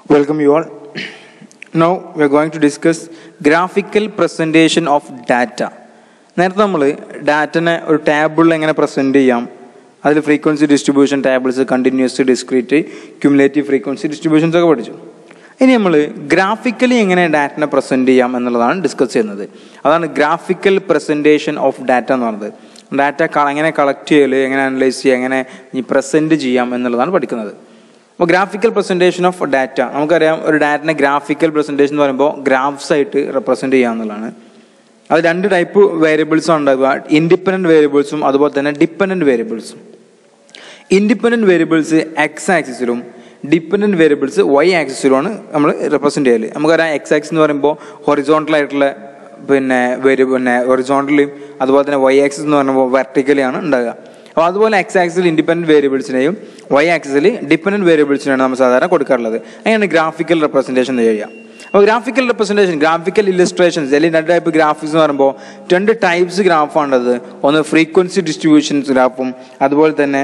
Welcome you all. Now we are going to discuss graphical presentation of data. നേരത്തെ നമ്മൾ ഡാറ്റനെ ഒരു ടേബിളിൽ എങ്ങനെ പ്രസൻറ്റ് ചെയ്യാം അതിൽ frequency distribution tables continuous discrete cumulative frequency distributions ഒക്കെ പഠിച്ചു ഇനി നമ്മൾ ഗ്രാഫിക്കലി എങ്ങനെ ഡാറ്റനെ പ്രസൻറ്റ് ചെയ്യാം എന്നുള്ളതാണ് ഡിസ്കസ് ചെയ്യുന്നത് അതാണ് ഗ്രാഫിക്കൽ പ്രസൻറ്റേഷൻ ഓഫ് ഡാറ്റ എന്ന് പറയുന്നത് ഡാറ്റ എങ്ങനെ കളക്ട് ചെയ്യൽ എങ്ങനെ അനലൈസ് ചെയ്യുക എങ്ങനെ ഈ പ്രസൻറ്റ് ചെയ്യാം എന്നുള്ളതാണ് പഠിക്കുന്നത് അപ്പോൾ ഗ്രാഫിക്കൽ പ്രസൻറ്റേഷൻ ഓഫ് ഡാറ്റ നമുക്കറിയാം ഒരു ഡാറ്റനെ ഗ്രാഫിക്കൽ പ്രസൻറ്റേഷൻ എന്ന് പറയുമ്പോൾ ഗ്രാഫ്സ് ആയിട്ട് റെപ്രസെൻറ്റ് ചെയ്യുക എന്നുള്ളതാണ് അത് രണ്ട് ടൈപ്പ് വേരിയബിൾസ് ഉണ്ടാകുക ഇൻഡിപെൻഡൻറ്റ് വേരിയബിൾസും അതുപോലെ തന്നെ ഡിപ്പെൻഡൻറ്റ് വേരിയബിൾസും ഇൻഡിപെൻഡൻറ്റ് വേരിയബിൾസ് എക്സ് ആക്സിസിലും ഡിപ്പെൻഡൻറ്റ് വേരിയബിൾസ് വൈ ആക്സിസിലുമാണ് നമ്മൾ റെപ്രസെൻറ്റ് ചെയ്യൽ നമുക്കറിയാം എക്സ് ആക്സിസ് എന്ന് പറയുമ്പോൾ ഹൊറിസോണ്ടൽ ആയിട്ടുള്ള പിന്നെ വേരിയ പിന്നെ ഹൊറിസോണ്ടലും അതുപോലെ തന്നെ വൈ ആക്സിസ് എന്ന് പറയുമ്പോൾ വെർട്ടിക്കലിയാണ് ഉണ്ടാകുക അപ്പോൾ അതുപോലെ എക്സ് ആക്സിൽ ഇൻഡിപെൻഡൻറ്റ് വേരിയബിൾസിനെയും വൈ ആക്സിൽ ഡിപ്പെൻഡൻറ്റ് വേരിയബിൾസിനെയാണ് നമ്മൾ സാധാരണ കൊടുക്കാറുള്ളത് അങ്ങനെയാണ് ഗ്രാഫിക്കൽ റെപ്രസെൻറ്റേഷൻ ചെയ്യുക അപ്പോൾ ഗ്രാഫിക്കൽ റെപ്രസെൻറ്റേഷൻ ഗ്രാഫിക്കൽ ഇല്ലസ്ട്രേഷൻസ് അല്ലെങ്കിൽ രണ്ട് ടൈപ്പ് ഗ്രാഫിക്സ് എന്ന് പറയുമ്പോൾ രണ്ട് ടൈപ്സ് ഗ്രാഫാണുള്ളത് ഒന്ന് ഫ്രീക്വൻസി ഡിസ്ട്രിബ്യൂഷൻസ് ഗ്രാഫും അതുപോലെ തന്നെ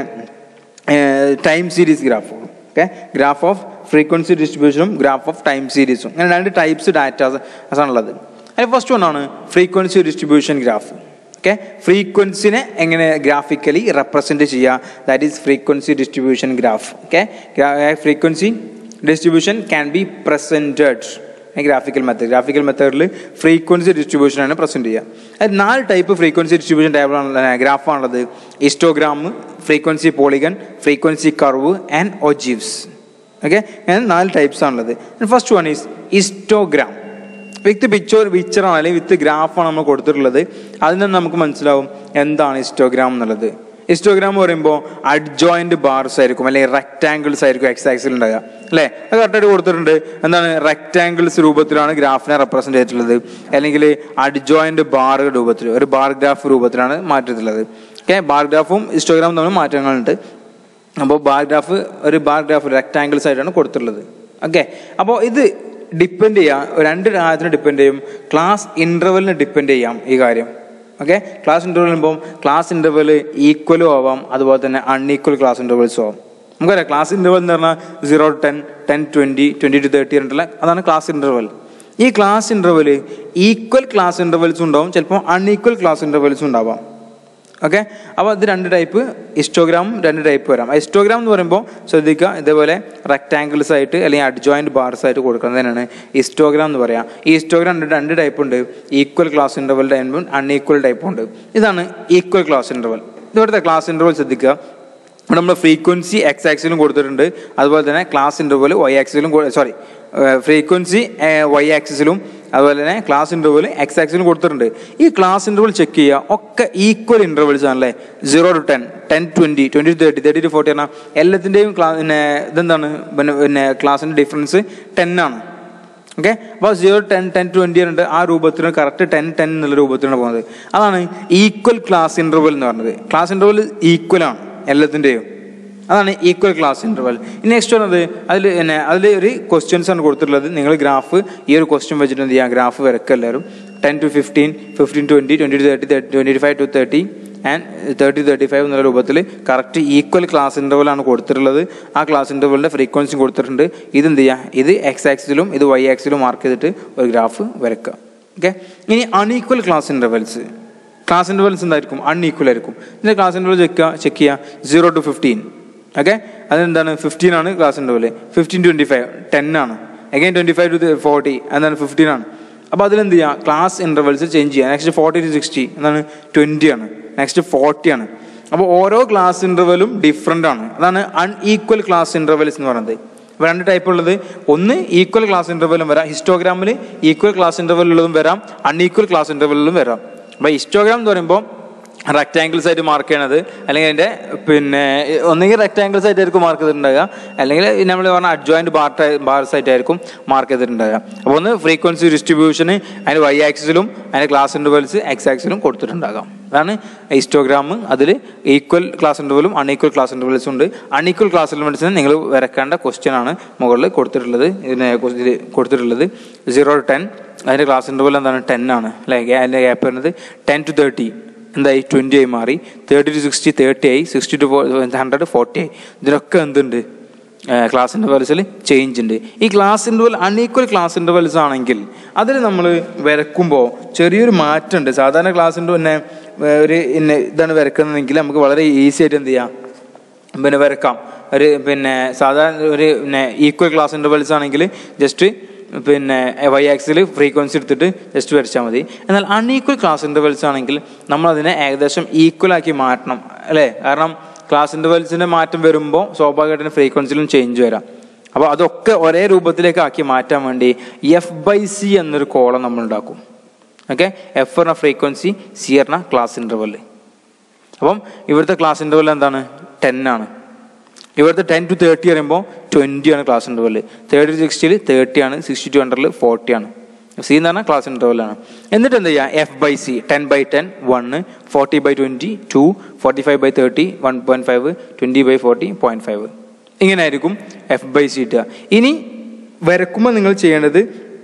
ടൈം സീരീസ് ഗ്രാഫും ഓക്കെ ഗ്രാഫ് ഓഫ് ഫ്രീക്വൻസി ഡിസ്ട്രിബ്യൂഷനും ഗ്രാഫ് ഓഫ് ടൈം സീരീസും അങ്ങനെ രണ്ട് ടൈപ്സ് ഡാറ്റാസ് ആണുള്ളത് അതിൽ ഫസ്റ്റ് ഒന്നാണ് ഫ്രീക്വൻസി ഡിസ്ട്രിബ്യൂഷൻ ഗ്രാഫ് ഓക്കെ ഫ്രീക്വൻസിനെ എങ്ങനെ ഗ്രാഫിക്കലി റെപ്രസെൻറ്റ് ചെയ്യുക that is frequency distribution graph okay frequency distribution can be presented graphical method graphical മെത്തേഡിൽ ഫ്രീക്വൻസി ഡിസ്ട്രിബ്യൂഷൻ ആണ് പ്രസൻറ്റ് ചെയ്യുക അത് നാല് ടൈപ്പ് ഫ്രീക്വൻസി ഡിസ്ട്രിബ്യൂഷൻ ടൈപ്പാണുള്ളത് ഗ്രാഫാണുള്ളത് histogram frequency polygon frequency curve and ogives okay അങ്ങനെ നാല് ടൈപ്സ് ആണുള്ളത് first one is histogram with picture പിക്ചറാണ് അല്ലെങ്കിൽ വിത്ത് ഗ്രാഫാണ് നമ്മൾ കൊടുത്തിട്ടുള്ളത് അതിൽ നിന്ന് നമുക്ക് മനസ്സിലാവും എന്താണ് ഇസ്റ്റോഗ്രാം എന്നുള്ളത് ഇസ്റ്റോഗ്രാം പറയുമ്പോൾ അഡ്ജോയിന്റ് ബാർസ് ആയിരിക്കും അല്ലെങ്കിൽ റെക്ടാങ്കിൾസ് ആയിരിക്കും എക്സ് ആക്സിൽ ഉണ്ടാകുക അല്ലേ അത് കറക്റ്റായിട്ട് കൊടുത്തിട്ടുണ്ട് എന്താണ് റെക്ടാങ്കിൾസ് രൂപത്തിലാണ് ഗ്രാഫിനെ റെപ്രസെന്റ് ചെയ്തിട്ടുള്ളത് അല്ലെങ്കിൽ അഡ്ജോയിന്റ് ബാർ രൂപത്തിൽ ഒരു ബാർ ഗ്രാഫ് രൂപത്തിലാണ് മാറ്റിയിട്ടുള്ളത് ഓക്കെ ബാർ ഗ്രാഫും ഇസ്റ്റോഗ്രാമും തമ്മിൽ മാറ്റങ്ങളുണ്ട് അപ്പോൾ ബാർ ഗ്രാഫ് ഒരു ബാർ ഗ്രാഫ് റെക്ടാങ്കിൾസ് ആയിട്ടാണ് കൊടുത്തിട്ടുള്ളത് ഓക്കെ അപ്പോൾ ഇത് ഡിപ്പെൻഡ് ചെയ്യാം രണ്ട് കാര്യത്തിന് ഡിപ്പെൻഡ് ചെയ്യും ക്ലാസ് ഇൻ്റർവെലിന് ഡിപ്പെൻഡ് ചെയ്യാം ഈ കാര്യം ഓക്കെ ക്ലാസ് ഇൻ്റർവെൽ വരുമ്പോൾ ക്ലാസ് ഇൻ്റർവെൽ ഈക്വലും ആവാം അതുപോലെ തന്നെ അൺഈക്വൽ ക്ലാസ് ഇൻ്റർവെൽസും ആവാം നമുക്കറിയാം ക്ലാസ് ഇൻ്റർവെൽ എന്ന് പറഞ്ഞാൽ zero ten ten twenty twenty to thirty പറഞ്ഞിട്ടുള്ള അതാണ് ക്ലാസ് ഇൻ്റർവെൽ ഈ ക്ലാസ് ഇൻ്റർവെൽ ഈക്വൽ ക്ലാസ് ഇൻ്റർവെൽസും ഉണ്ടാവും ചിലപ്പോൾ അൺഈക്വൽ ക്ലാസ് ഇൻ്റർവെൽസും ഉണ്ടാവാം ഓക്കെ അപ്പോൾ ഇത് രണ്ട് ടൈപ്പ് ഇസ്റ്റോഗ്രാമും രണ്ട് ടൈപ്പ് വരാം ഇസ്റ്റോഗ്രാം എന്ന് പറയുമ്പോൾ ശ്രദ്ധിക്കുക ഇതേപോലെ റെക്ടാങ്കിൾസ് ആയിട്ട് അല്ലെങ്കിൽ അഡ്ജോയിൻറ്റ് ബാർസ് ആയിട്ട് കൊടുക്കുന്നതിനാണ് ഇസ്റ്റോഗ്രാം എന്ന് പറയാം ഈ ഇസ്റ്റോഗ്രാം രണ്ട് ടൈപ്പ് ഉണ്ട് ഈക്വൽ ക്ലാസ് ഇൻ്റർവൽ ടൈപ്പും അൺഈക്വൽ ടൈപ്പും ഉണ്ട് ഇതാണ് ഈക്വൽ ക്ലാസ് ഇൻ്റർവൽ ഇവിടുത്തെ ക്ലാസ് ഇൻ്റർവൽ ശ്രദ്ധിക്കുക ഇവിടെ നമ്മൾ ഫ്രീക്വൻസി എക്സ് ആക്സിലും കൊടുത്തിട്ടുണ്ട് അതുപോലെ തന്നെ ക്ലാസ് ഇൻ്റർവൽ വൈ ആക്സിലും സോറി ഫ്രീക്വൻസി വൈ ആക്സിസിലും അതുപോലെ തന്നെ ക്ലാസ് ഇൻ്റർവൽ എക്സ് ആക്സിലും കൊടുത്തിട്ടുണ്ട് ഈ ക്ലാസ് ഇൻ്റർവൽ ചെക്ക് ചെയ്യുക ഒക്കെ ഈക്വൽ ഇൻ്റർവൽസ് ആണല്ലേ zero to ten ten twenty twenty to thirty thirty to forty പറഞ്ഞാൽ എല്ലാത്തിൻ്റെയും ക്ലാ പിന്നെ ഇതെന്താണ് പിന്നെ പിന്നെ ക്ലാസ്സിൻ്റെ ഡിഫറൻസ് ടെൻ ആണ് ഓക്കെ അപ്പോൾ സീറോ ടെൻ ടെൻ ട്വൻറ്റി ഉണ്ട് ആ രൂപത്തിന് കറക്റ്റ് ടെൻ ടെൻ എന്നുള്ള രൂപത്തിലാണ് പോകുന്നത് അതാണ് ഈക്വൽ ക്ലാസ് ഇൻ്റർവൽ എന്ന് പറയുന്നത് ക്ലാസ് ഇൻ്റർവൽ ഈക്വൽ ആണ് എല്ലാത്തിൻ്റെയും അതാണ് ഈക്വൽ ക്ലാസ് ഇൻ്റർവൽ ഇനി നെക്സ്റ്റ് വന്നത് അതിൽ പിന്നെ അതിൽ ഒരു ക്വസ്റ്റ്യൻസ് ആണ് കൊടുത്തിട്ടുള്ളത് നിങ്ങൾ ഗ്രാഫ് ഈ ഒരു ക്വസ്റ്റ്യൻ വെച്ചിട്ട് എന്ത് ചെയ്യുക ഗ്രാഫ് വരക്കുക എല്ലാവരും ten to fifteen fifteen twenty twenty to thirty twenty five to thirty and thirty thirty five എന്നുള്ള രൂപത്തിൽ കറക്റ്റ് ഈക്വൽ ക്ലാസ് ഇൻ്റർവലാണ് കൊടുത്തിട്ടുള്ളത് ആ ക്ലാസ് ഇൻ്റർവലിൻ്റെ ഫ്രീക്വൻസി കൊടുത്തിട്ടുണ്ട് ഇത് എന്ത് ചെയ്യുക ഇത് എക്സ് ആക്സിലും ഇത് വൈ ആക്സിലും മാർക്ക് ചെയ്തിട്ട് ഒരു ഗ്രാഫ് വരക്കുക ഓക്കെ ഇനി unequal class intervals class intervals എന്തായിരിക്കും അൺഈക്വൽ ആയിരിക്കും ഇതിൻ്റെ ക്ലാസ് ഇൻ്റർവൽ ചെക്ക് ചെക്ക് ചെയ്യുക സീറോ ടു ഫിഫ്റ്റീൻ ഓക്കെ അതെന്താണ് ഫിഫ്റ്റീൻ ആണ് class interval fifteen twenty five ten ആണ് again twenty five to forty എന്താണ് ഫിഫ്റ്റീൻ ആണ് അപ്പോൾ അതിലെന്ത് ചെയ്യുക ക്ലാസ് ഇൻ്റർവൽസ് ചേഞ്ച് ചെയ്യുക നെക്സ്റ്റ് ഫോർട്ടി ടു സിക്സ്റ്റി എന്താണ് ട്വൻറ്റി ആണ് നെക്സ്റ്റ് ഫോർട്ടി ആണ് അപ്പോൾ ഓരോ ക്ലാസ് ഇൻ്റർവലും ഡിഫറെൻ്റ് ആണ് അതാണ് അൺഈക്വൽ ക്ലാസ് ഇൻ്റർവൽസ് എന്ന് പറയുന്നത് ഇപ്പോൾ രണ്ട് ടൈപ്പ് ഉള്ളത് ഒന്ന് ഈക്വൽ ക്ലാസ് ഇൻ്റർവലും വരാം ഹിസ്റ്റോഗ്രാമിൽ ഈക്വൽ ക്ലാസ് ഇൻ്റർവലുള്ളതും വരാം അൺഈക്വൽ ക്ലാസ് ഇൻ്റർവലിലും വരാം അപ്പോൾ ഹിസ്റ്റോഗ്രാം എന്ന് പറയുമ്പോൾ റെക്ടാങ്കിൾസ് ആയിട്ട് മാർക്ക് ചെയ്യണത് അല്ലെങ്കിൽ അതിൻ്റെ പിന്നെ ഒന്നുകിൽ റെക്ടാങ്കിൾസ് ആയിട്ടായിരിക്കും മാർക്ക് ചെയ്തിട്ടുണ്ടാകുക അല്ലെങ്കിൽ നമ്മൾ പറഞ്ഞ അഡ്ജോയിൻറ്റ് ബാർ ബാർസ് ആയിട്ടായിരിക്കും മാർക്ക് ചെയ്തിട്ടുണ്ടാകുക അപ്പോൾ ഒന്ന് ഫ്രീക്വൻസി ഡിസ്ട്രിബ്യൂഷന് അതിന് വൈ ആക്സിലും അതിൻ്റെ ക്ലാസ് ഇൻ്റർവൽസ് എക്സ് ആക്സിലും കൊടുത്തിട്ടുണ്ടാകാം അതാണ് ഹിസ്റ്റോഗ്രാം അതിൽ ഈക്വൽ ക്ലാസ് ഇൻ്റർവലും അൺഈക്വൽ ക്ലാസ് ഇൻ്റർവൽസും ഉണ്ട് അൺഈക്വൽ ക്ലാസ് ഇൻ്റർവൽസിന് നിങ്ങൾ വരക്കേണ്ട ക്വസ്റ്റ്യൻ ആണ് മുകളിൽ കൊടുത്തിട്ടുള്ളത് ഇതിന് ഇതിൽ കൊടുത്തിട്ടുള്ളത് സീറോ ടു ടെൻ അതിൻ്റെ ക്ലാസ് ഇൻ്റർവൽ എന്താണ് ടെൻ ആണ് അല്ലേ അതിൻ്റെ ഗ്യാപ്പ് വരുന്നത് ടെൻ ടു തേർട്ടി എന്തായി ട്വൻറ്റി ആയി മാറി തേർട്ടി ടു സിക്സ്റ്റി തേർട്ടി ആയി സിക്സ്റ്റി ടു ഹൺഡ്രഡ് ഫോർട്ടി ആയി ഇതിനൊക്കെ എന്തുണ്ട് ക്ലാസ് ഇൻ്റർവെൽസിൽ ചേഞ്ച് ഉണ്ട് ഈ class interval unequal class intervals ആണെങ്കിൽ അതിൽ നമ്മൾ വരക്കുമ്പോൾ ചെറിയൊരു മാറ്റമുണ്ട് സാധാരണ ക്ലാസ് പിന്നെ ഏ, ഒരു ഇന്ന ഇതാണ് വരക്കുന്നതെങ്കിൽ നമുക്ക് വളരെ ഈസി ആയിട്ട് എന്ത് ചെയ്യാം പിന്നെ വരക്കാം ഒരു പിന്നെ സാധാരണ ഒരു പിന്നെ ഈക്വൽ ക്ലാസ് ഇൻ്റർവെൽസ് ആണെങ്കിൽ ജസ്റ്റ് പിന്നെ വൈ ആക്സിൽ ഫ്രീക്വൻസി എടുത്തിട്ട് ജസ്റ്റ് വരച്ചാൽ മതി എന്നാൽ അൺഈക്വൽ ക്ലാസ് ഇൻ്റർവെൽസ് ആണെങ്കിൽ നമ്മൾ അതിനെ ഏകദേശം ഈക്വൽ ആക്കി മാറ്റണം അല്ലേ കാരണം ക്ലാസ് ഇൻ്റർവെൽസിൻ്റെ മാറ്റം വരുമ്പോൾ സ്വാഭാവികമായിട്ടും ഫ്രീക്വൻസിയിലും ചേഞ്ച് വരാം അപ്പോൾ അതൊക്കെ ഒരേ രൂപത്തിലേക്ക് ആക്കി മാറ്റാൻ വേണ്ടി എഫ് ബൈ സി എന്നൊരു കോളം നമ്മൾ ഉണ്ടാക്കും ഓക്കെ എഫ് പറഞ്ഞ ഫ്രീക്വൻസി സി പറഞ്ഞ ക്ലാസ് ഇൻ്റർവെല് അപ്പം ഇവിടുത്തെ ക്ലാസ് ഇൻ്റർവെൽ എന്താണ് ടെൻ ആണ് ഇവിടുത്തെ ടെൻ ടു തേർട്ടി പറയുമ്പോൾ ട്വൻറ്റി ആണ് ക്ലാസ് ഇൻ്റർവെൽ തേർട്ടി ടു സിക്സ്റ്റിയിൽ തേർട്ടി ആണ് സിക്സ്റ്റി ടു ഹൺഡ്രഡിൽ ഫോർട്ടി ആണ് സി എന്ന് പറഞ്ഞാൽ ക്ലാസ് ഇൻ്റർവെൽ ആണ് എന്നിട്ട് എന്ത് ചെയ്യുക F by C ten by ten one forty by twenty two forty five by thirty one point five twenty by forty point five ഇങ്ങനെ ആയിരിക്കും എഫ് ബൈ സി ഇട്ടുക ഇനി വരക്കുമ്പോൾ നിങ്ങൾ ചെയ്യേണ്ടത്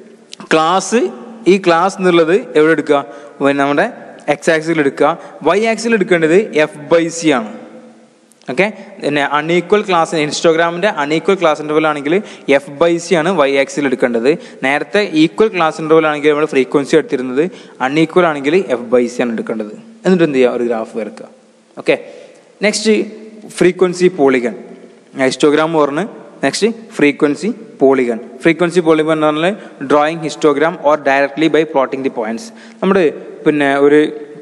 ക്ലാസ് ഈ ക്ലാസ് എന്നുള്ളത് എവിടെ എടുക്കുക പിന്നെ നമ്മുടെ എക്സ് ആക്സിൽ എടുക്കുക വൈ ആക്സിൽ എടുക്കേണ്ടത് എഫ് ബൈ സി ആണ് ഓക്കെ പിന്നെ അൺഈക്വൽ ക്ലാസ് ഇൻസ്റ്റോഗ്രാമിൻ്റെ അൺഈക്വൽ ക്ലാസ് ഇൻ്റർവൽ ആണെങ്കിൽ എഫ് ബൈ സി ആണ് വൈ ആക്സിൽ എടുക്കേണ്ടത് നേരത്തെ ഈക്വൽ ക്ലാസ് ഇൻ്റർവൽ ആണെങ്കിൽ നമ്മൾ ഫ്രീക്വൻസി എടുത്തിരുന്നത് അൺഈക്വൽ ആണെങ്കിൽ എഫ് ബൈ സി ആണ് എടുക്കേണ്ടത് എന്നിട്ട് എന്ത് ചെയ്യുക ഒരു ഗ്രാഫ് വരക്കുക okay next frequency polygon histogram പറഞ്ഞ് next frequency polygon frequency polygon എന്ന് പറഞ്ഞാൽ drawing histogram or directly by plotting the points നമ്മുടെ പിന്നെ ഒരു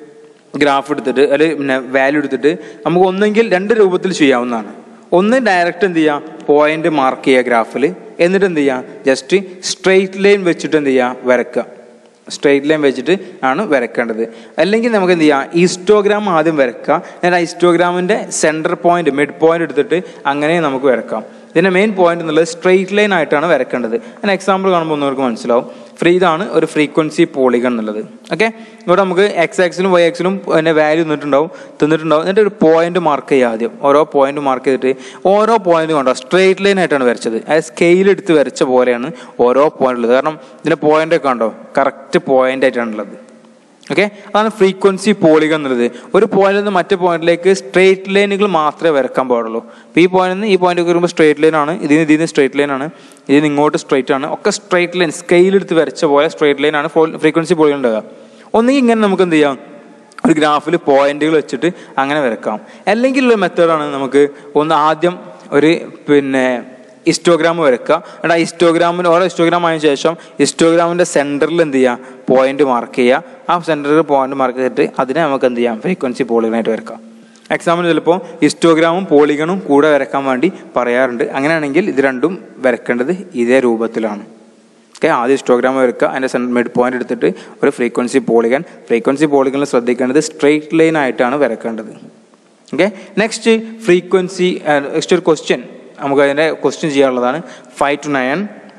ഗ്രാഫ് എടുത്തിട്ട് അല്ലെങ്കിൽ പിന്നെ വാല്യൂ എടുത്തിട്ട് നമുക്ക് ഒന്നെങ്കിൽ രണ്ട് രൂപത്തിൽ ചെയ്യാവുന്നതാണ് ഒന്ന് ഡയറക്റ്റ് എന്ത് ചെയ്യുക പോയിന്റ് മാർക്ക് ചെയ്യുക ഗ്രാഫിൽ എന്നിട്ട് എന്ത് ചെയ്യുക ജസ്റ്റ് സ്ട്രെയിറ്റ് ലൈൻ വെച്ചിട്ട് എന്ത് ചെയ്യുക വരക്കുക സ്ട്രെയിറ്റ് ലൈൻ വെച്ചിട്ട് ആണ് വരക്കേണ്ടത് അല്ലെങ്കിൽ നമുക്ക് എന്ത് ചെയ്യാം ഈസ്റ്റോഗ്രാം ആദ്യം വരക്കുക എന്നിട്ട് ആ ഈസ്റ്റോഗ്രാമിൻ്റെ സെൻറ്റർ പോയിന്റ് മിഡ് പോയിന്റ് എടുത്തിട്ട് അങ്ങനെ നമുക്ക് വരക്കാം ഇതിൻ്റെ മെയിൻ പോയിന്റ് എന്നുള്ളത് സ്ട്രെയിറ്റ് ലൈൻ ആയിട്ടാണ് വരക്കേണ്ടത് ഞാൻ എക്സാമ്പിൾ കാണുമ്പോൾ ഒന്നവർക്ക് മനസ്സിലാവും ഫ്രീ ഇതാണ് ഒരു ഫ്രീക്വൻസി പോളിഗൺ എന്നുള്ളത് ഓക്കെ ഇവിടെ നമുക്ക് എക്സ് ആക്സിലും വൈ ആക്സിലും അതിൻ്റെ വാല്യൂ തന്നിട്ടുണ്ടാവും തന്നിട്ടുണ്ടാവും എന്നിട്ട് ഒരു പോയിന്റ് മാർക്ക് ചെയ്യുക ആദ്യം ഓരോ പോയിന്റ് മാർക്ക് ചെയ്തിട്ട് ഓരോ പോയിന്റ് കണ്ടോ സ്ട്രെയിറ്റ് ലൈൻ ആയിട്ടാണ് വരച്ചത് അത് സ്കെയിൽ എടുത്ത് വരച്ച പോലെയാണ് ഓരോ പോയിന്റ് ഉള്ളത് കാരണം ഇതിൻ്റെ പോയിന്റ് ഒക്കെ കണ്ടോ കറക്റ്റ് പോയിന്റ് ആയിട്ടാണുള്ളത് ഓക്കെ അതാണ് ഫ്രീക്വൻസി പോളിഗൺ എന്നുള്ളത് ഒരു പോയിന്റിൽ നിന്ന് മറ്റു പോയിന്റിലേക്ക് സ്ട്രെയിറ്റ് ലൈനുകൾ മാത്രമേ വരക്കാൻ പാടുള്ളൂ അപ്പോൾ ഈ പോയിന്റിൽ നിന്ന് ഈ പോയിന്റ് വരുമ്പോൾ സ്ട്രെയിറ്റ് ലൈൻ ആണ് ഇതിന് ഇതിന് സ്ട്രെയിറ്റ് ലൈൻ ആണ് ഇതിന് ഇങ്ങോട്ട് സ്ട്രെയിറ്റ് ആണ് ഒക്കെ സ്ട്രെയിറ്റ് ലൈൻ സ്കെയിൽ എടുത്ത് വരച്ച പോലെ സ്ട്രെയിറ്റ് ലൈൻ ആണ് ഫ്രീക്വൻസി പോളിഗൺ ഉണ്ടാകുക ഒന്നുകിൽ ഇങ്ങനെ നമുക്ക് എന്ത് ചെയ്യാം ഒരു ഗ്രാഫിൽ പോയിന്റുകൾ വെച്ചിട്ട് അങ്ങനെ വരക്കാം അല്ലെങ്കിൽ ഉള്ള മെത്തേഡാണ് നമുക്ക് ഒന്ന് ആദ്യം ഒരു പിന്നെ ഹിസ്റ്റോഗ്രാം വരക്കുക എന്നിട്ട് ആ ഹിസ്റ്റോഗ്രാമിന് ഓരോ ഹിസ്റ്റോഗ്രാം ആയതിനു ശേഷം ഹിസ്റ്റോഗ്രാമിൻ്റെ സെൻറ്ററിൽ എന്ത് ചെയ്യുക പോയിന്റ് മാർക്ക് ചെയ്യുക ആ സെൻറ്ററിൽ പോയിന്റ് മാർക്ക് ചെയ്തിട്ട് അതിനെ നമുക്ക് എന്ത് ചെയ്യാം ഫ്രീക്വൻസി പോളിഗണായിട്ട് വരക്കാം എക്സാമിന് ചിലപ്പോൾ ഹിസ്റ്റോഗ്രാമും പോളിഗണും കൂടെ വരക്കാൻ വേണ്ടി പറയാറുണ്ട് അങ്ങനെയാണെങ്കിൽ ഇത് രണ്ടും വരക്കേണ്ടത് ഇതേ രൂപത്തിലാണ് ഓക്കെ ആദ്യം ഹിസ്റ്റോഗ്രാം വരക്കുക അതിൻ്റെ സെൻ മിഡ് പോയിന്റ് എടുത്തിട്ട് ഒരു ഫ്രീക്വൻസി പോളിഗൺ ഫ്രീക്വൻസി പോളിഗണിൽ ശ്രദ്ധിക്കേണ്ടത് സ്ട്രെയിറ്റ് ലൈൻ ആയിട്ടാണ് വരക്കേണ്ടത് ഓക്കെ നെക്സ്റ്റ് ഫ്രീക്വൻസി നെക്സ്റ്റ് ഒരു ക്വസ്റ്റ്യൻ നമുക്ക് അതിൻ്റെ ക്വസ്റ്റ്യൻ ചെയ്യാനുള്ളതാണ് five to nine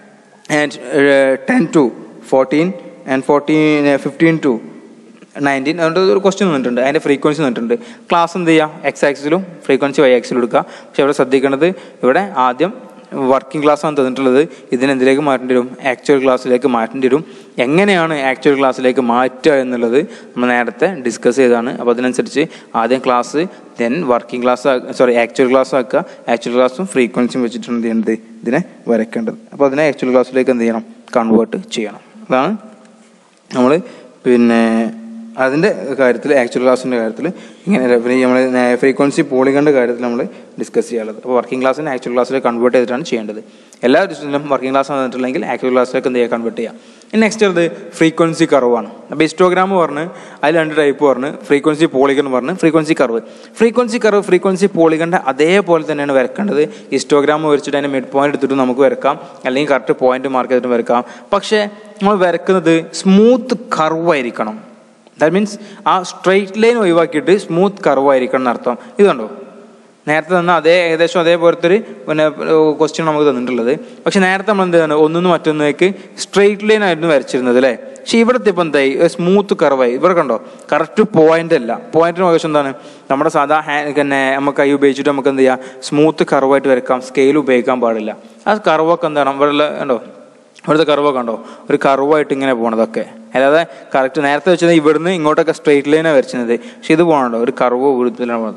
and ten to fourteen and fourteen fifteen to nineteen അതുകൊണ്ട് ഒരു ക്വസ്റ്റ്യൻ തന്നിട്ടുണ്ട് അതിൻ്റെ ഫ്രീക്വൻസി തന്നിട്ടുണ്ട് ക്ലാസ് എന്ത് ചെയ്യുക എക്സ് ആക്സിലും ഫ്രീക്വൻസി വൈ ആക്സിലും എടുക്കുക പക്ഷെ ഇവിടെ ശ്രദ്ധിക്കേണ്ടത് ഇവിടെ ആദ്യം വർക്കിംഗ് ക്ലാസ് ആണ് തന്നിട്ടുള്ളത് ഇതിനെന്തിലേക്ക് മാറ്റേണ്ടി വരും ആക്ച്വൽ ക്ലാസ്സിലേക്ക് മാറ്റേണ്ടി വരും എങ്ങനെയാണ് ആക്ച്വൽ ക്ലാസ്സിലേക്ക് മാറ്റുക എന്നുള്ളത് നമ്മൾ നേരത്തെ ഡിസ്കസ് ചെയ്തതാണ് അപ്പോൾ അതിനനുസരിച്ച് ആദ്യം class then working class sorry actual class ആക്കുക ആക്ച്വൽ ക്ലാസ്സും ഫ്രീക്വൻസിയും വെച്ചിട്ടാണ് എന്ത് ചെയ്യേണ്ടത് ഇതിനെ വരയ്ക്കേണ്ടത് അപ്പോൾ അതിനെ ആക്ച്വൽ ക്ലാസ്സിലേക്ക് എന്ത് ചെയ്യണം കൺവേർട്ട് ചെയ്യണം അതാണ് നമ്മൾ പിന്നെ അതിൻ്റെ കാര്യത്തിൽ ആക്ച്വൽ ക്ലാസ്സിൻ്റെ കാര്യത്തിൽ ഇങ്ങനെ പിന്നെ നമ്മൾ ഫ്രീക്വൻസി പോളികളുടെ കാര്യത്തിൽ നമ്മൾ ഡിസ്കസ് ചെയ്യാനുള്ളത് അപ്പോൾ വർക്കിംഗ് ക്ലാസ്സിനെ ആക്ച്വൽ ക്ലാസ്സിലേക്ക് കൺവേർട്ട് ചെയ്തിട്ടാണ് ചെയ്യേണ്ടത് എല്ലാ ഡിസ്റ്റിലും വർക്കിംഗ് ക്ലാസ് വന്നിട്ടില്ലെങ്കിൽ ആക്ച്വൽ ക്ലാസ്സിലേക്ക് എന്ത് ചെയ്യുക കൺവേർട്ട് ചെയ്യാം ഇനി നെക്സ്റ്റ് ഉള്ളത് ഫ്രീക്വൻസി കർവാണ് അപ്പോൾ ഹിസ്റ്റോഗ്രാം പറഞ്ഞ് അതിൽ രണ്ട് ടൈപ്പ് പറഞ്ഞ് ഫ്രീക്വൻസി പോളിഗൺ പറഞ്ഞ് frequency curve frequency curve frequency പോളിഗണിൻ്റെ അതേപോലെ തന്നെയാണ് വരക്കേണ്ടത് ഹിസ്റ്റോഗ്രാം വരച്ചിട്ട് അതിൻ്റെ മിഡ് പോയിന്റ് എടുത്തിട്ട് നമുക്ക് വരക്കാം അല്ലെങ്കിൽ കറക്റ്റ് പോയിന്റ് മാർക്ക് ചെയ്തിട്ട് വരക്കാം പക്ഷേ നമ്മൾ വരക്കുന്നത് സ്മൂത്ത് കർവായിരിക്കണം ദാറ്റ് മീൻസ് ആ സ്ട്രെയിറ്റ് ലൈൻ ഒഴിവാക്കിയിട്ട് സ്മൂത്ത് കർവ് ആയിരിക്കണം എന്നർത്ഥം ഇത് കണ്ടോ നേരത്തെ തന്ന അതേ ഏകദേശം അതേപോലത്തെ ഒരു പിന്നെ ക്വസ്റ്റ്യൻ നമുക്ക് തന്നിട്ടുള്ളത് പക്ഷെ നേരത്തെ നമ്മൾ എന്താണ് ഒന്നിന്ന് മറ്റൊന്നിലേക്ക് സ്ട്രെയിറ്റ് ലൈൻ ആയിരുന്നു വരച്ചിരുന്നത് അല്ലേ പക്ഷെ ഇവിടുത്തെ ഇപ്പം എന്തായി സ്മൂത്ത് കർവായി ഇവിടെ കണ്ടോ കറക്റ്റ് പോയിന്റ് അല്ല പോയിന്റിന് ആവശ്യം എന്താണ് നമ്മുടെ സാധാ ഹാൻഡ് പിന്നെ നമുക്ക് കൈ ഉപയോഗിച്ചിട്ട് നമുക്ക് എന്ത് ചെയ്യാം സ്മൂത്ത് കർവായിട്ട് വരക്കാം സ്കെയിൽ ഉപയോഗിക്കാൻ പാടില്ല ആ കർവൊക്കെ എന്താണ് ഇവിടെ കണ്ടോ ഇവിടുത്തെ കർവൊക്കെ ഉണ്ടോ ഒരു കർവായിട്ട് ഇങ്ങനെ പോണതൊക്കെ അല്ലാതെ കറക്റ്റ് നേരത്തെ വെച്ചത് ഇവിടുന്ന് ഇങ്ങോട്ടൊക്കെ സ്ട്രെയിറ്റ് ലൈനാണ് വരച്ചിരുന്നത് പക്ഷെ ഇത് പോകണല്ലോ ഒരു കർവ് വിധത്തിലാണ് പോണത്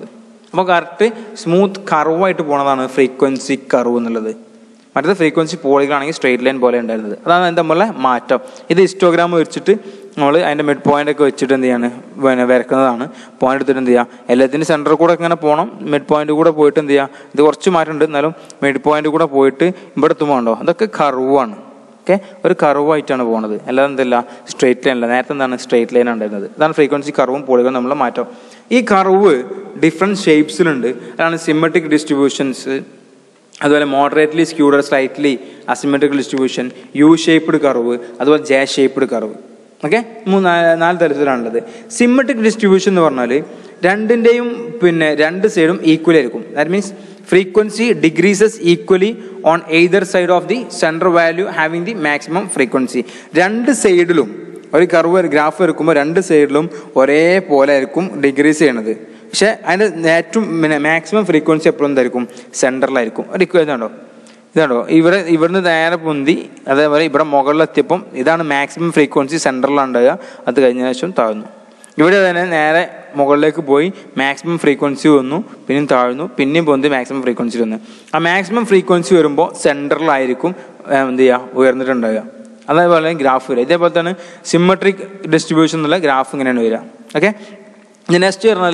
അപ്പോൾ കറക്റ്റ് സ്മൂത്ത് കർവായിട്ട് പോണതാണ് ഫ്രീക്വൻസി കർവ് എന്നുള്ളത് മറ്റേത് ഫ്രീക്വൻസി പോളികളാണെങ്കിൽ സ്ട്രെയിറ്റ് ലൈൻ പോലെ ഉണ്ടായിരുന്നത് അതാണ് അതിൻ്റെ നമ്മളെ മാറ്റം ഇത് ഹിസ്റ്റോഗ്രാം വെച്ചിട്ട് നമ്മൾ അതിൻ്റെ മിഡ് പോയിന്റ് ഒക്കെ വെച്ചിട്ട് എന്ത് ചെയ്യാണ് പിന്നെ വരക്കുന്നതാണ് പോയിന്റ് എടുത്തിട്ട് എന്ത് ചെയ്യുക എല്ലാത്തിൻ്റെ സെൻറ്ററിൽ കൂടെ ഇങ്ങനെ പോകണം മിഡ് പോയിന്റ് കൂടെ പോയിട്ട് എന്ത് ചെയ്യുക ഇത് കുറച്ച് മാറ്റമുണ്ട് എന്നാലും മിഡ് പോയിന്റ് കൂടെ പോയിട്ട് ഇവിടെ എത്തുമ്പോണ്ടോ അതൊക്കെ കർവാണ് ഓക്കെ ഒരു കർവായിട്ടാണ് പോകുന്നത് അല്ലാതെ എന്തല്ല സ്ട്രെയിറ്റ് ലൈൻ അല്ല നേരത്തെ എന്താണ് സ്ട്രെയിറ്റ് ലൈൻ ഉണ്ടായിരുന്നത് അതാണ് ഫ്രീക്വൻസി കർവും പോളികളും നമ്മൾ മാറ്റം ഈ കർവ് ഡിഫറെൻറ്റ് ഷേപ്സിലുണ്ട് അതാണ് സിമ്മട്രിക് ഡിസ്ട്രിബ്യൂഷൻസ് അതുപോലെ moderately skewed or slightly asymmetrical distribution U shaped curve അതുപോലെ ജെ ഷേപ്ഡ് കർവ് ഓക്കെ മൂന്ന് നാല് തരത്തിലാണുള്ളത് സിമ്മട്രിക് ഡിസ്ട്രിബ്യൂഷൻ എന്ന് പറഞ്ഞാൽ രണ്ടിൻ്റെയും പിന്നെ രണ്ട് സൈഡും ഈക്വലി ആയിരിക്കും that means frequency decreases equally on either side of the central value having the maximum frequency രണ്ട് സൈഡിലും ഒരു കർവ് ഗ്രാഫ് എടുക്കുമ്പോൾ രണ്ട് സൈഡിലും ഒരേപോലെ ആയിരിക്കും ഡിഗ്രീസ് ചെയ്യണത് പക്ഷേ അതിൻ്റെ ഏറ്റവും പിന്നെ മാക്സിമം ഫ്രീക്വൻസി എപ്പോഴും എന്തായിരിക്കും സെൻറ്ററിലായിരിക്കും ഒരു ഇക്വേഷൻ ഉണ്ടോ ഇതാണോ ഇവിടെ ഇവിടുന്ന് നേരെ പൊന്തി അതേപോലെ ഇവിടെ മുകളിലെത്തിയപ്പം ഇതാണ് മാക്സിമം ഫ്രീക്വൻസി സെൻറ്ററിലാണ് ഉണ്ടാകുക അത് കഴിഞ്ഞ ശേഷം താഴ്ന്നു ഇവിടെ തന്നെ നേരെ മുകളിലേക്ക് പോയി മാക്സിമം ഫ്രീക്വൻസി വന്നു പിന്നെയും താഴ്ന്നു പിന്നെയും പൊന്തി മാക്സിമം ഫ്രീക്വൻസി വന്നു ആ മാക്സിമം ഫ്രീക്വൻസി വരുമ്പോൾ സെൻറ്ററിലായിരിക്കും എന്ത് ചെയ്യുക ഉയർന്നിട്ടുണ്ടാകുക അതേപോലെ ഗ്രാഫ് വരിക ഇതേപോലെ തന്നെ സിമ്മട്രിക് ഡിസ്ട്രിബ്യൂഷൻ എന്നുള്ള ഗ്രാഫ് ഇങ്ങനെയാണ് വരിക ഓക്കെ നെക്സ്റ്റ് പറഞ്ഞാൽ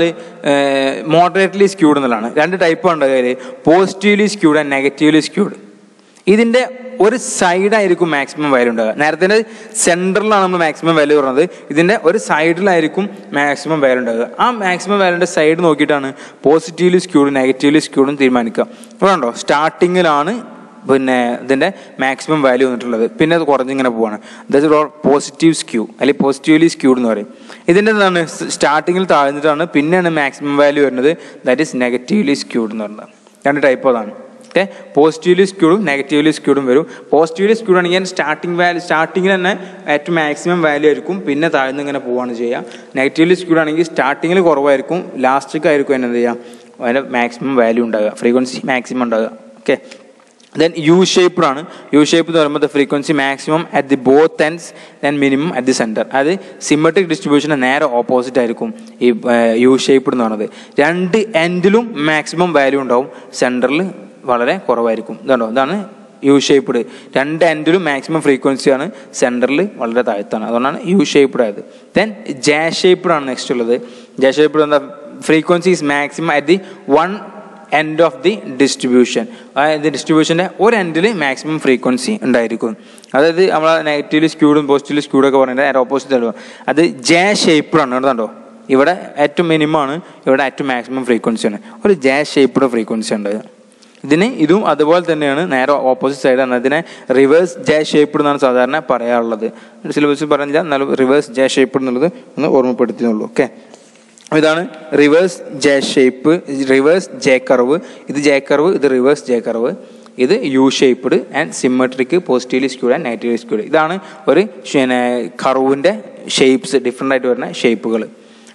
മോഡറേറ്റ്ലി സ്ക്യൂഡ് എന്നുള്ളതാണ് രണ്ട് ടൈപ്പ് ഉണ്ട് അതിൽ positively skewed and negatively skewed ഇതിൻ്റെ ഒരു സൈഡായിരിക്കും മാക്സിമം വാല്യൂ ഉണ്ടാകുക നേരത്തെ സെൻറ്ററിലാണ് നമ്മൾ മാക്സിമം വാല്യൂ പറഞ്ഞത് ഇതിൻ്റെ ഒരു സൈഡിലായിരിക്കും മാക്സിമം വാല്യൂ ഉണ്ടാകുക ആ മാക്സിമം വാല്യൂൻ്റെ സൈഡ് നോക്കിയിട്ടാണ് പോസിറ്റീവ്ലി സ്ക്യൂഡും നെഗറ്റീവ്ലി സ്ക്യൂഡും തീരുമാനിക്കുക ഇവിടെ ഉണ്ടോ സ്റ്റാർട്ടിങ്ങിലാണ് പിന്നെ ഇതിൻ്റെ മാക്സിമം വാല്യൂ വന്നിട്ടുള്ളത് പിന്നെ അത് കുറഞ്ഞിങ്ങനെ പോവാണ് ദാറ്റ് പോസിറ്റീവ് സ്ക്യൂ അല്ലെങ്കിൽ പോസിറ്റീവ്ലി സ്ക്യൂഡ് എന്ന് പറയും ഇതിൻ്റെ എന്താണ് സ്റ്റാർട്ടിങ്ങിൽ താഴ്ന്നിട്ടാണ് പിന്നെയാണ് മാക്സിമം വാല്യൂ വരുന്നത് ദാറ്റ് ഈസ് നെഗറ്റീവ്ലി സ്ക്യൂഡ് എന്ന് പറയുന്നത് രണ്ട് ടൈപ്പ് അതാണ് ഓക്കെ പോസിറ്റീവ്ലി സ്ക്യൂഡും നെഗറ്റീവ്ലി സ്ക്യൂഡും വരും പോസിറ്റീവ്ലി സ്ക്യൂഡ് ആണെങ്കിൽ സ്റ്റാർട്ടിംഗ് വാല്യൂ സ്റ്റാർട്ടിങ്ങിൽ തന്നെ ഏറ്റവും മാക്സിമം വാല്യൂ ആയിരിക്കും പിന്നെ താഴ്ന്ന് ഇങ്ങനെ പോവുകയാണ് ചെയ്യുക നെഗറ്റീവ്ലി സ്ക്യൂഡ് ആണെങ്കിൽ സ്റ്റാർട്ടിങ്ങിൽ കുറവായിരിക്കും ലാസ്റ്റിക്ക് ആയിരിക്കും അതിന് എന്ത് ചെയ്യുക അതിൻ്റെ മാക്സിമം വാല്യൂ ഉണ്ടാകുക ഫ്രീക്വൻസി മാക്സിമം ഉണ്ടാകുക ഓക്കെ ദെൻ യു ഷേപ്ഡ് ആണ് യു ഷേപ്പ് എന്ന് പറയുമ്പോൾ frequency maximum at the both ends then minimum at the centre അത് സിമെട്രിക് ഡിസ്ട്രിബ്യൂഷന് നേരെ ഓപ്പോസിറ്റ് ആയിരിക്കും ഈ യു ഷേപ്ഡ് എന്ന് പറയുന്നത് രണ്ട് എൻഡിലും മാക്സിമം വാല്യൂ ഉണ്ടാവും സെൻറ്ററിൽ വളരെ കുറവായിരിക്കും ഇതുണ്ടോ ഇതാണ് യു ഷേപ്ഡ് രണ്ട് എൻഡിലും മാക്സിമം ഫ്രീക്വൻസിയാണ് സെൻറ്ററിൽ വളരെ താഴ്ത്താണ് അതുകൊണ്ടാണ് യു ഷേപ്ഡ് ആയത് ദെൻ ജെ ഷേപ്ഡ് ആണ് നെക്സ്റ്റ് ഉള്ളത് ജെ ഷേപ്ഡ് എന്താ frequency is maximum at the one end of the distribution അതായത് ഡിസ്ട്രിബ്യൂഷൻ്റെ ഒരു എൻഡിൽ മാക്സിമം ഫ്രീക്വൻസി ഉണ്ടായിരിക്കും അതായത് നമ്മൾ നെഗറ്റീവ്ലി സ്ക്യൂഡും പോസിറ്റീവ്ലി സ്ക്യൂഡും ഒക്കെ പറയുന്നത് നേരെ ഓപ്പോസിറ്റ് ആണ് അത് ജെ ഷേപ്പിലാണ് കണ്ടോ ഇവിടെ ഏറ്റവും മിനിമം ആണ് ഇവിടെ ഏറ്റവും മാക്സിമം ഫ്രീക്വൻസിയാണ് ഒരു ജെ ഷേപ്പിയുടെ ഫ്രീക്വൻസി ഉണ്ട് ഇതിന് ഇതും അതുപോലെ തന്നെയാണ് നേരെ ഓപ്പോസിറ്റ് സൈഡാണ് അതിനെ റിവേഴ്സ് ജെ ഷേപ്പ് എന്നാണ് സാധാരണ പറയാറുള്ളത് സിലബസിൽ പറഞ്ഞില്ല എന്നാലും റിവേഴ്സ് ജെ ഷേപ്പ് എന്നുള്ളത് ഒന്ന് ഓർമ്മപ്പെടുത്തിയുള്ളൂ ഓക്കെ ഇതാണ് reverse J shape reverse J curve ഇത് ജെ കർവ് ഇത് റിവേഴ്സ് ജെ കർവ് ഇത് U shaped and symmetric positively skewed and negatively skewed ഇതാണ് ഒരു പിന്നെ കർവിൻ്റെ ഷേപ്സ് ഡിഫറെൻ്റ് ആയിട്ട് വരുന്ന ഷേപ്പുകൾ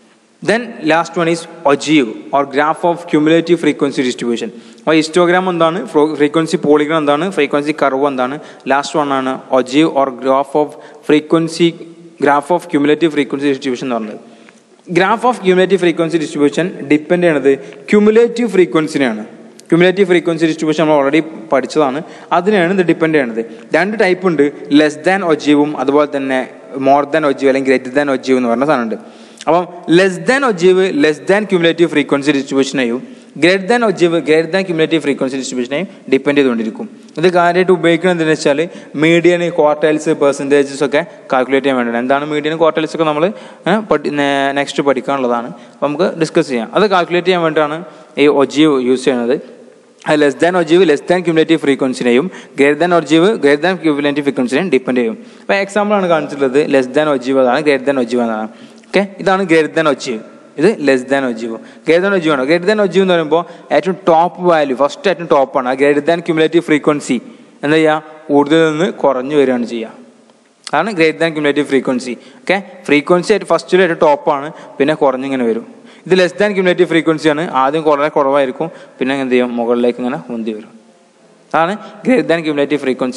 then last one is ogive or graph of cumulative frequency distribution അപ്പോൾ ഹിസ്റ്റോഗ്രാം എന്താണ് ഫ്രീക്വൻസി പോളിഗ്രാം എന്താണ് ഫ്രീക്വൻസി കർവ് എന്താണ് ലാസ്റ്റ് വൺ ആണ് ogive or graph of frequency graph of cumulative frequency distribution എന്ന് പറയുന്നത് graph of cumulative frequency distribution depend ചെയ്യണത് cumulative ഫ്രീക്വൻസിനെയാണ് cumulative frequency distribution നമ്മൾ ഓൾറെഡി പഠിച്ചതാണ് അതിനെയാണ് ഇത് ഡിപ്പെൻഡ് ചെയ്യണത് രണ്ട് ടൈപ്പ് ഉണ്ട് ലെസ് ദാൻ ഒജീവും അതുപോലെ തന്നെ മോർ ദാൻ ഒജീവ് അല്ലെങ്കിൽ ഗ്രേറ്റർ ദാൻ ഒജീവ് എന്ന് പറഞ്ഞ സാധനമുണ്ട് അപ്പം less than ogive less than cumulative frequency ഡിസ്ട്രിബ്യൂഷനെയും greater than ogive greater than cumulative frequency ഡിസ്ട്രിബ്യൂഷനെയും ഡിപ്പെൻഡ് ചെയ്തുകൊണ്ടിരിക്കും ഇത് കാര്യമായിട്ട് ഉപയോഗിക്കുന്നത് എന്താണെന്ന് വെച്ചാൽ മീഡിയൻ ക്വാർട്ടൈൽസ് പെർസെൻറ്റേജസ് ഒക്കെ കാൽക്കുലേറ്റ് ചെയ്യാൻ വേണ്ടിയാണ് എന്താണ് മീഡിയൻ ക്വാർട്ടൈൽസ് ഒക്കെ നമ്മൾ നെക്സ്റ്റ് പഠിക്കാനുള്ളതാണ് അപ്പോൾ നമുക്ക് ഡിസ്കസ് ചെയ്യാം അത് കാൽക്കുലേറ്റ് ചെയ്യാൻ വേണ്ടിയിട്ടാണ് ഈ ഒജീവ് യൂസ് ചെയ്യുന്നത് less than ogive less than cumulative ഫ്രീക്വൻസിനെയും greater than ogive greater than cumulative ഫ്രീക്വൻസിനെയും ഡിപ്പെൻഡ് ചെയ്യും അപ്പോൾ എക്സാമ്പിൾ ആണ് കാണിച്ചിട്ടുള്ളത് ലെസ് ദാൻ ഒജീവ് അതാണ് ഗ്രേറ്റർ ദാൻ ഒജീവ് എന്നാണ് ഓക്കെ ഇതാണ് ഗ്രേറ്റർ ദാൻ ഒജീവ് ഇത് less than ogive greater than ogive ആണ് ഗ്രേറ്റർ ദാൻ ഒജീവ് എന്ന് പറയുമ്പോൾ ഏറ്റവും ടോപ്പ് വാല്യൂ ഫസ്റ്റ് ഏറ്റവും ടോപ്പാണ് ആ ഗ്രേറ്റർ ദാൻ ക്യൂമുലേറ്റീവ് ഫ്രീക്വൻസി എന്താ ചെയ്യുക കൂടുതൽ നിന്ന് കുറഞ്ഞു വരികയാണ് ചെയ്യുക അതാണ് greater than cumulative frequency okay frequency ആയിട്ട് ഫസ്റ്റിൽ ഏറ്റവും ടോപ്പാണ് പിന്നെ കുറഞ്ഞിങ്ങനെ വരും ഇത് ലെസ് ദാൻ ക്യൂമുലേറ്റീവ് ഫ്രീക്വൻസിയാണ് ആദ്യം വളരെ കുറവായിരിക്കും പിന്നെ എന്ത് ചെയ്യും മുകളിലേക്ക് ഇങ്ങനെ മുന്തി വരും അതാണ് greater than cumulative frequency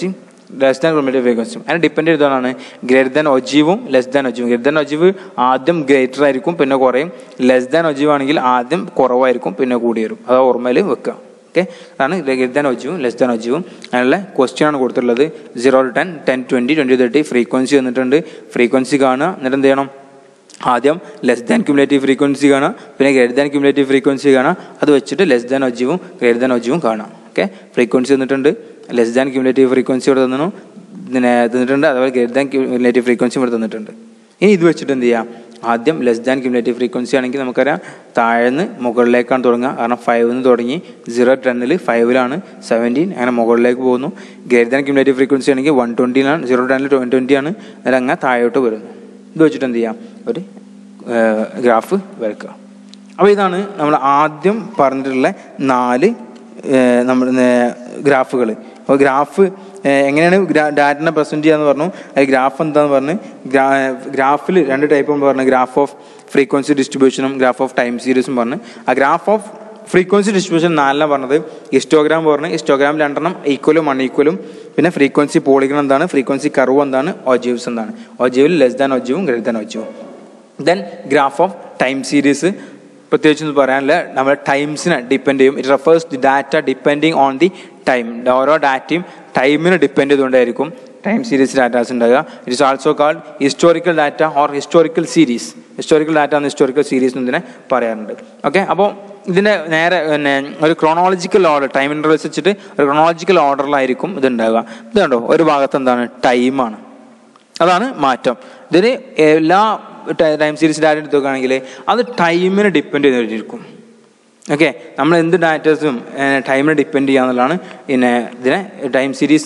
less than cumulative ഫ്രീക്വൻസിയും അതിനെ ഡിപ്പെൻഡ് ചെയ്തതാണ് ഗ്രേറ്റർ ദാൻ ഒജീവും ലെസ് ദാൻ ഒജീവും ഗ്രേറ്റർ ദാൻ ഒജീവ് ആദ്യം ഗ്രേറ്റർ ആയിരിക്കും പിന്നെ കുറയും ലെസ് ദാൻ ഒജീവ് ആണെങ്കിൽ ആദ്യം കുറവായിരിക്കും പിന്നെ കൂടി വരും അത് ഓർമ്മയിൽ വെക്കുക ഓക്കെ അതാണ് ഗ്രേറ്റർ ദാൻ ഒജീവും ലെസ് ദാൻ ഒജീവും അതിനുള്ള ക്വസ്റ്റ്യൻ ആണ് കൊടുത്തിട്ടുള്ളത് zero to ten ten twenty twenty thirty frequency വന്നിട്ടുണ്ട് ഫ്രീക്വൻസി കാണുക എന്നിട്ട് എന്ത് ചെയ്യണം ആദ്യം ലെസ് ദാൻ ക്യുമുലേറ്റീവ് ഫ്രീക്വൻസി കാണാം പിന്നെ ഗ്രേറ്റർ ദാൻ ക്യുമുലേറ്റീവ് ഫ്രീക്വൻസി കാണാം അത് വെച്ചിട്ട് ലെസ് ദാൻ ഒജീവും ഗ്രേറ്റർ ദാൻ ഒജീവും കാണാം ഓക്കെ ഫ്രീക്വൻസി തന്നിട്ടുണ്ട് ലെസ് ദാൻ ക്യുമുലേറ്റീവ് ഫ്രീക്വൻസി ഇവിടെ തന്നു പിന്നെ തന്നിട്ടുണ്ട് അതുപോലെ ഗ്രേറ്റർ ദാൻ ക്യുമുലേറ്റീവ് ഫ്രീക്വൻസി ഇവിടെ തന്നിട്ടുണ്ട് ഇനി ഇത് വെച്ചിട്ട് എന്ത് ചെയ്യാം ആദ്യം ലെസ് ദാൻ ക്യുമുലേറ്റീവ് ഫ്രീക്വൻസി ആണെങ്കിൽ നമുക്കറിയാം താഴ്ന്ന് മുകളിലേക്കാണ് തുടങ്ങുക കാരണം ഫൈവ് നിന്ന് തുടങ്ങി സീറോ ടെന്നിൽ ഫൈവിലാണ് സെവൻറ്റീൻ അങ്ങനെ മുകളിലേക്ക് പോകുന്നു ഗ്രേറ്റർ ദാൻ ക്യുമുലേറ്റീവ് ഫ്രീക്വൻസി ആണെങ്കിൽ വൺ ട്വൻറ്റിയിലാണ് സീറോ ടെന്നിൽ ട്വൻറ്റി ആണ് അതിൽ അങ്ങനെ താഴോട്ട് വരുന്നു ഇത് വെച്ചിട്ട് എന്ത് ചെയ്യാം ഒരു ഗ്രാഫ് വരക്കുക അപ്പോൾ ഇതാണ് നമ്മൾ ആദ്യം പറഞ്ഞിട്ടുള്ള നാല് നമ്മൾ ഗ്രാഫുകൾ അപ്പോൾ ഗ്രാഫ് എങ്ങനെയാണ് ഡാറ്റിനെ പ്രസൻറ്റ് ചെയ്യാന്ന് പറഞ്ഞു അത് ഗ്രാഫ് എന്താന്ന് പറഞ്ഞ് ഗ്രാഫിൽ രണ്ട് ടൈപ്പ് എന്ന് പറഞ്ഞു ഗ്രാഫ് ഓഫ് ഫ്രീക്വൻസി ഡിസ്ട്രിബ്യൂഷനും ഗ്രാഫ് ഓഫ് ടൈം സീരീസും പറഞ്ഞു ആ ഗ്രാഫ് ഓഫ് ഫ്രീക്വൻസി ഡിസ്ട്രിബ്യൂഷൻ നാലെണ്ണം പറഞ്ഞത് ഹിസ്റ്റോഗ്രാം പറഞ്ഞു ഹിസ്റ്റോഗ്രാം രണ്ടെണ്ണം ഈക്വലും അൺഈക്വലും പിന്നെ ഫ്രീക്വൻസി പോളിഗൺ എന്താണ് ഫ്രീക്വൻസി കർവ് എന്താണ് ഒജീവ്സ് എന്താണ് ഒജീവിൽ ലെസ് ദാൻ ഒജീവും ഗ്രേറ്റർ ദാൻ ഒജീവും then graph of time series പ്രത്യേകിച്ച് ഒന്നും പറയാനില്ല നമ്മുടെ ടൈംസിനെ ഡിപ്പെൻഡ് ചെയ്യും it refers the data depending on the time ഓരോ ഡാറ്റയും ടൈമിനെ ഡിപ്പെൻഡ് ചെയ്തുകൊണ്ടായിരിക്കും ടൈം സീരീസ് ഡാറ്റാസ് ഉണ്ടാകുക it is also called historical data or historical series historical data എന്ന് ഹിസ്റ്റോറിക്കൽ സീരീസ് ഇതിനെ പറയാറുണ്ട് ഓക്കെ അപ്പോൾ ഇതിൻ്റെ നേരെ പിന്നെ ഒരു ക്രോണോളജിക്കൽ ഓർഡർ ടൈം ഇൻ്റർവൽസ് വെച്ചിട്ട് ഒരു ക്രോണോളജിക്കൽ ഓർഡറിലായിരിക്കും ഇത് ഉണ്ടാകുക ഇത് കണ്ടോ ഒരു ഭാഗത്ത് എന്താണ് ടൈമാണ് അതാണ് മാറ്റം ഇതിന് എല്ലാ ടൈം സീരീസ് ഡാറ്റ എടുത്ത് നോക്കുകയാണെങ്കിൽ അത് ടൈമിനെ ഡിപ്പെൻഡ് ചെയ്തിരിക്കും ഓക്കെ നമ്മൾ എന്ത് ഡാറ്റാസും ടൈമിനെ ഡിപ്പെൻഡ് ചെയ്യാന്നുള്ളതാണ് പിന്നെ ഇതിനെ ടൈം സീരീസ്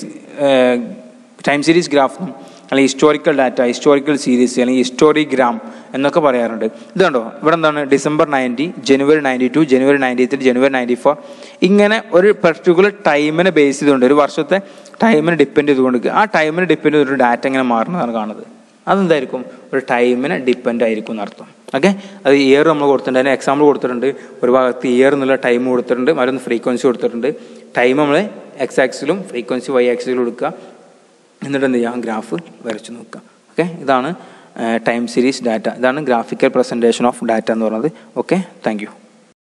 ടൈം സീരീസ് ഗ്രാഫും അല്ലെങ്കിൽ ഹിസ്റ്റോറിക്കൽ ഡാറ്റ ഹിസ്റ്റോറിക്കൽ സീരീസ് അല്ലെങ്കിൽ ഹിസ്റ്റോറിഗ്രാം എന്നൊക്കെ പറയാറുണ്ട് ഇത് കണ്ടോ ഇവിടെ എന്താണ് December ninety January ninety two January ninety three January ninety four ഇങ്ങനെ ഒരു പർട്ടിക്കുലർ ടൈമിനെ ബേസ് ചെയ്തുകൊണ്ട് ഒരു വർഷത്തെ ടൈമിനെ ഡിപ്പെൻഡ് ചെയ്തുകൊണ്ട് ആ ടൈമിനെ ഡിപ്പെൻഡ് ചെയ്തൊരു ഡാറ്റ ഇങ്ങനെ മാറുന്നതാണ് കാണുന്നത് അതെന്തായിരിക്കും ഒരു ടൈമിനെ ഡിപ്പെൻഡ് ആയിരിക്കും എന്നർത്ഥം ഓക്കെ അത് ഇയർ നമ്മൾ കൊടുത്തിട്ടുണ്ട് അതിന് എക്സാമ്പിൾ കൊടുത്തിട്ടുണ്ട് ഒരു ഭാഗത്ത് ഇയർ എന്നുള്ള ടൈം കൊടുത്തിട്ടുണ്ട് മറ്റൊന്ന് ഫ്രീക്വൻസി കൊടുത്തിട്ടുണ്ട് ടൈം നമ്മൾ എക്സ് ആക്സിലും ഫ്രീക്വൻസി വൈ ആക്സിലും എടുക്കുക എന്നിട്ട് എന്ത് ചെയ്യാം ഗ്രാഫ് വരച്ച് നോക്കുക ഓക്കെ ഇതാണ് ടൈം സീരീസ് ഡാറ്റ ഇതാണ് ഗ്രാഫിക്കൽ പ്രസൻറ്റേഷൻ ഓഫ് ഡാറ്റ എന്ന് പറയുന്നത് ഓക്കെ താങ്ക്